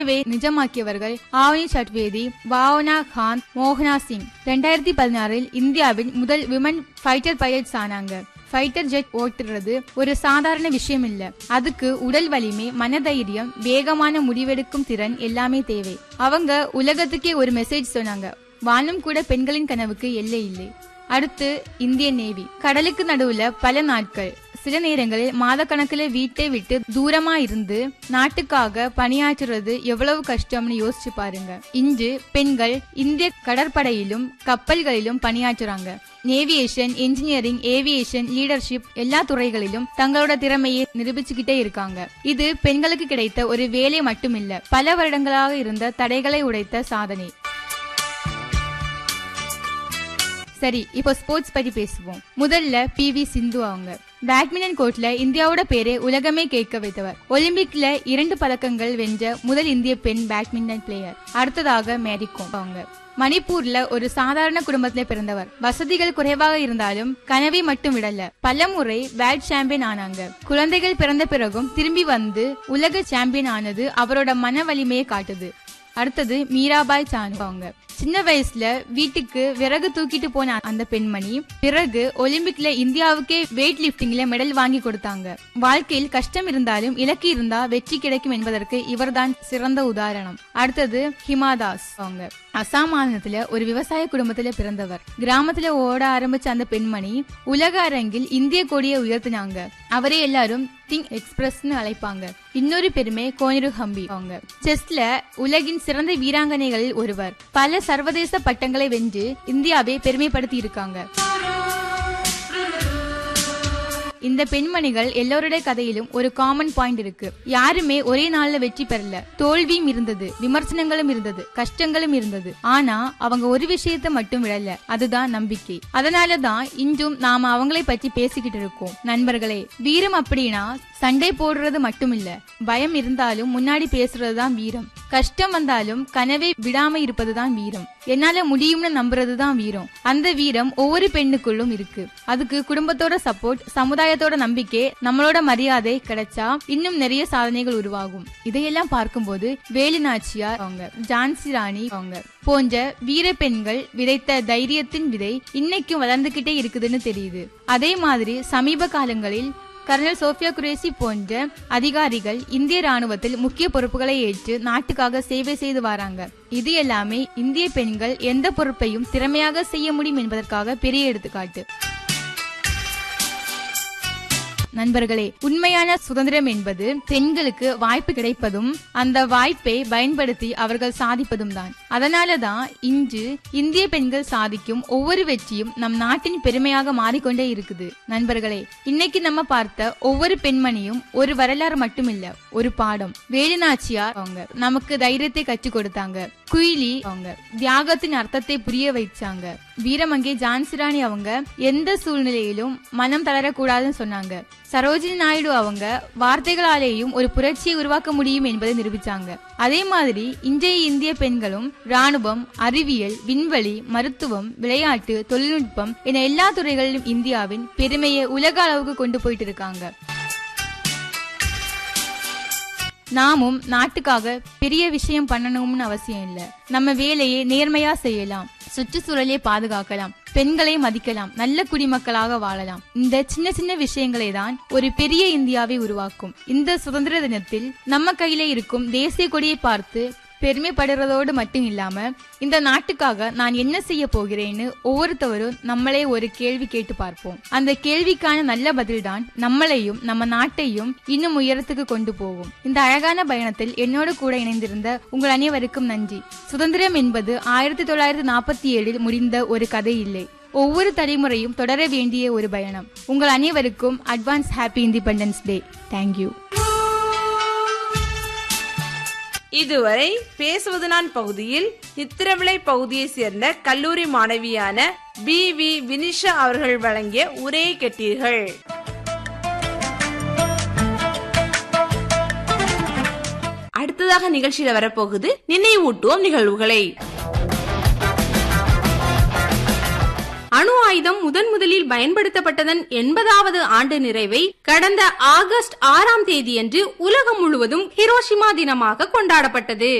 வை நிஜமாக்கியவர்கள் ஆவணி சட்வேதி பாவனா காந்த் மோகனா சிங் ரெண்டாயிரத்தி பதினாறில் இந்தியாவின் முதல் விமன் ஃபைட்டர் பைலட்ஸ் ஆனாங்க ஃபைட்டர் ஜெட் ஓட்டுறது ஒரு சாதாரண விஷயம் இல்ல அதுக்கு உடல் வலிமை மனதைரியம் வேகமான முடிவெடுக்கும் திறன் எல்லாமே தேவை அவங்க உலகத்துக்கே ஒரு மெசேஜ் சொன்னாங்க வானம் கூட பெண்களின் கனவுக்கு எல்லை இல்லை அடுத்து இந்திய நேவி கடலுக்கு நடுவுல பல நாட்கள் சில நேரங்களில் மாதக்கணக்கில் வீட்டை விட்டு தூரமா இருந்து நாட்டுக்காக பணியாற்றுறது எவ்வளவு கஷ்டம்னு யோசிச்சு பாருங்க இன்று பெண்கள் இந்திய கடற்படையிலும் கப்பல்களிலும் பணியாற்றுறாங்க நேவியேஷன் இன்ஜினியரிங் ஏவியேஷன் லீடர்ஷிப் எல்லா துறைகளிலும் தங்களோட திறமையை நிரூபிச்சுக்கிட்டே இருக்காங்க இது பெண்களுக்கு கிடைத்த ஒரு வேலை மட்டுமில்ல பல வருடங்களாக இருந்த தடைகளை உடைத்த சாதனை சரி இப்போ ஸ்போர்ட்ஸ் பத்தி பேசுவோம் முதல்ல பி வி சிந்து அவங்க பேட்மிண்டன் கோர்ட்ல இந்தியாவோட பேரை உலகமே கேட்க வைத்தவர் ஒலிம்பிக்ல இரண்டு பதக்கங்கள் வென்ற முதல் இந்திய பெண் பேட்மிண்டன் பிளேயர் அடுத்ததாக மேரிகோம் அவங்க மணிப்பூர்ல ஒரு சாதாரண குடும்பத்துல பிறந்தவர் வசதிகள் குறைவாக இருந்தாலும் கனவை மட்டும் விடல பலமுறை வேர்ல்ட் சாம்பியன் ஆனாங்க குழந்தைகள் பிறந்த பிறகும் திரும்பி வந்து உலக சாம்பியன் ஆனது அவரோட மன வலிமையை காட்டுது அடுத்தது மீராபாய் சானு அவங்க சின்ன வயசுல வீட்டுக்கு விறகு தூக்கிட்டு போன அந்த பெண்மணி பிறகு ஒலிம்பிக்ல இந்தியாவுக்கே வெயிட் லிப்டிங்ல மெடல் வாங்கி கொடுத்தாங்க வாழ்க்கையில் கஷ்டம் இருந்தாலும் இலக்கு இருந்தா வெற்றி கிடைக்கும் என்பதற்கு இவர்தான் சிறந்த உதாரணம் அடுத்தது ஹிமாதாஸ் அவங்க அசாம் மாநிலத்துல ஒரு விவசாய குடும்பத்துல பிறந்தவர் கிராமத்துல ஓட ஆரம்பிச்ச அந்த பெண்மணி உலக அரங்கில் இந்திய கொடியை உயர்த்தினாங்க அவரே எல்லாரும் திங் எக்ஸ்பிரஸ்னு அழைப்பாங்க இன்னொரு பெருமை கோனிரு ஹம்பி அவங்க செஸ்ல உலகின் சிறந்த வீராங்கனைகளில் ஒருவர் பல சர்வதேச பட்டங்களை வென்று இந்தியாவை பெருமைப்படுத்தி இருக்காங்க இந்த பெண்மணிகள் எல்லோருடைய கதையிலும் ஒரு காமன் பாயிண்ட் இருக்கு யாருமே ஒரே நாள்ல வெற்றி பெறல தோல்வியும் இருந்தது விமர்சனங்களும் இருந்தது கஷ்டங்களும் இருந்தது ஆனா அவங்க ஒரு விஷயத்த மட்டும் விடல அதுதான் நம்பிக்கை அதனாலதான் இன்றும் நாம அவங்களை பற்றி பேசிக்கிட்டு இருக்கோம் நண்பர்களே வீரம் அப்படின்னா சண்டை போடுறது மட்டும் இல்ல பயம் இருந்தாலும் முன்னாடி பேசுறதுதான் வீரம் கஷ்டம் வந்தாலும் கனவை விடாம இருப்பதுதான் வீரம் என்னால முடியும்னு நம்புறதுதான் வீரம் அந்த வீரம் ஒவ்வொரு பெண்ணுக்குள்ளும் இருக்கு அதுக்கு குடும்பத்தோட சப்போர்ட் சமுதாயத்தோட நம்பிக்கை நம்மளோட மரியாதை கிடைச்சா இன்னும் நிறைய சாதனைகள் உருவாகும் இதையெல்லாம் பார்க்கும்போது வேலு நாச்சியார் அவங்க ஜான்சி ராணி அவங்க போன்ற வீர பெண்கள் விதைத்த தைரியத்தின் விதை இன்னைக்கும் வளர்ந்துகிட்டே இருக்குதுன்னு தெரியுது அதே மாதிரி சமீப காலங்களில் கர்னல் சோஃபியா குரேசி போன்ற அதிகாரிகள் இந்திய ராணுவத்தில் முக்கிய பொறுப்புகளை ஏற்று நாட்டுக்காக சேவை செய்து வராங்க இது எல்லாமே இந்திய பெண்கள் எந்த பொறுப்பையும் திறமையாக செய்ய முடியும் என்பதற்காக பெரிய எடுத்துக்காட்டு நண்பர்களே உண்மையான சுதந்திரம் என்பது பெண்களுக்கு வாய்ப்பு கிடைப்பதும் அந்த வாய்ப்பை பயன்படுத்தி அவர்கள் சாதிப்பதும் தான் அதனாலதான் இன்று இந்திய பெண்கள் சாதிக்கும் ஒவ்வொரு வெற்றியும் நம் நாட்டின் பெருமையாக மாறிக்கொண்டே இருக்குது நண்பர்களே இன்னைக்கு நம்ம பார்த்த ஒவ்வொரு பெண்மணியும் ஒரு வரலாறு மட்டுமில்ல ஒரு பாடம் வேலுநாச்சியார் அவங்க நமக்கு தைரியத்தை கற்றுக் கொடுத்தாங்க குயிலி அவங்க தியாகத்தின் அர்த்தத்தை புரிய வைச்சாங்க வீரமங்கை ஜான்சிராணி அவங்க எந்த சூழ்நிலையிலும் மனம் தளரக்கூடாதுன்னு சொன்னாங்க சரோஜினி நாயுடு அவங்க வார்த்தைகளாலேயும் ஒரு புரட்சியை உருவாக்க முடியும் என்பதை நிரூபிச்சாங்க அதே மாதிரி இன்றைய இந்திய பெண்களும் ராணுவம் அறிவியல் விண்வெளி மருத்துவம் விளையாட்டு தொழில்நுட்பம் என எல்லா துறைகளிலும் இந்தியாவின் பெருமையை உலக அளவுக்கு கொண்டு போயிட்டு இருக்காங்க நாமும் நாட்டுக்காக பெரிய விஷயம் பண்ணணும்னு அவசியம் இல்ல நம்ம வேலையை நேர்மையா செய்யலாம் சுற்றுச்சூழலை பாதுகாக்கலாம் பெண்களை மதிக்கலாம் நல்ல குடிமக்களாக வாழலாம் இந்த சின்ன சின்ன விஷயங்களே தான் ஒரு பெரிய இந்தியாவை உருவாக்கும் இந்த சுதந்திர தினத்தில் நம்ம கையில இருக்கும் தேசிய கொடியை பார்த்து பெருமைப்படுறதோடு மட்டும் இல்லாம இந்த நாட்டுக்காக நான் என்ன செய்ய போகிறேன்னு ஒவ்வொருத்தவரும் நம்மளே ஒரு கேள்வி கேட்டு பார்ப்போம் அந்த கேள்விக்கான நல்ல பதில்தான் நம்மளையும் நம்ம நாட்டையும் இன்னும் உயரத்துக்கு கொண்டு போகும் இந்த அழகான பயணத்தில் என்னோட கூட இணைந்திருந்த உங்கள் அனைவருக்கும் நன்றி சுதந்திரம் என்பது ஆயிரத்தி தொள்ளாயிரத்தி நாற்பத்தி ஏழில் முடிந்த ஒரு கதை இல்லை ஒவ்வொரு தலைமுறையும் தொடர வேண்டிய ஒரு பயணம் உங்கள் அனைவருக்கும் advance happy independence day thank you இதுவரை பேசுவது நான் பகுதியில் நித்திரவிளை பகுதியை சேர்ந்த கல்லூரி மாணவியான பி வி வினிஷா அவர்கள் வழங்கிய உரையை கேட்டீர்கள் அடுத்ததாக நிகழ்ச்சியில வரப்போகுது நினைவூட்டுவோம் நிகழ்வுகளை அணு ஆயுதம் முதன் முதலில் பயன்படுத்தப்பட்டதன் எண்பதாவது ஆண்டு நிறைவை கடந்த ஆகஸ்ட் ஆறாம் தேதியன்று உலகம் முழுவதும் ஹிரோஷிமா தினமாக கொண்டாடப்பட்டது